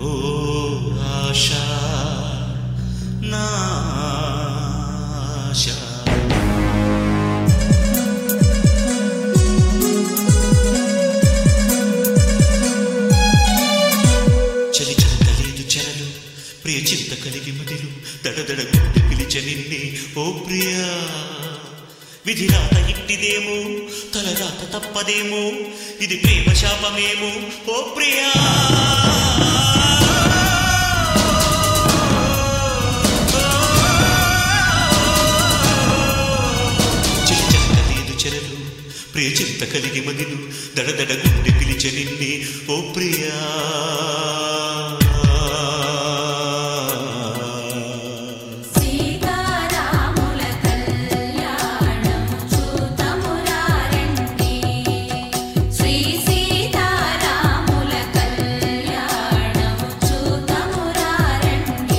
ఓ ఆశా నా ఆశా చలి చంత లేదు చెరలు ప్రియ చింత కలిగి మదిలు దడదడ గుండె పిలిచ నిన్నే ఓ ప్రియా విధి రాత ఇట్టిదేమో తలరాత తప్పదేమో ఇది ప్రేమ శాపమేమో ఓ ప్రియా చలి చంత లేదు చెరలు ప్రియ చింత కలిగి మదిలు దడదడ గుండె పిలిచ నిన్నే ఓ ప్రియా సీతారాముల కళ్యాణం చూతమురారండి శ్రీ సీతారాముల కళ్యాణం చూతమురారండి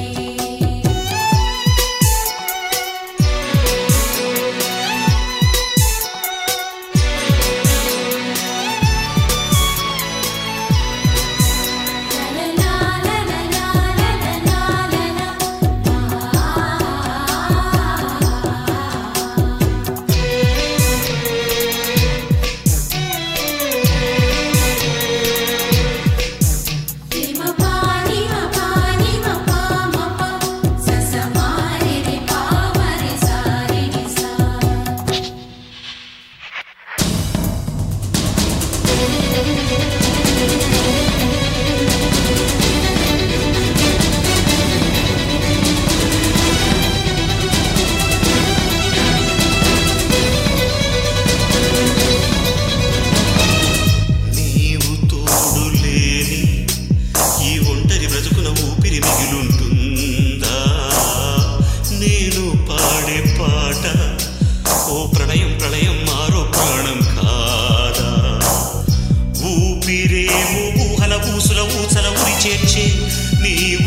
నీవు తోడు లేని ఈ ఒంటరి బ్రతుకున ఊపిరి మిగిలుంటుందా నేను పాడే పాట ఓ ప్రణయం ప్రళయం మారో ప్రాణం కాదా ఊపిరేమో ఊహల ఊసుల ఊసల ఉరి చేర్చే నీ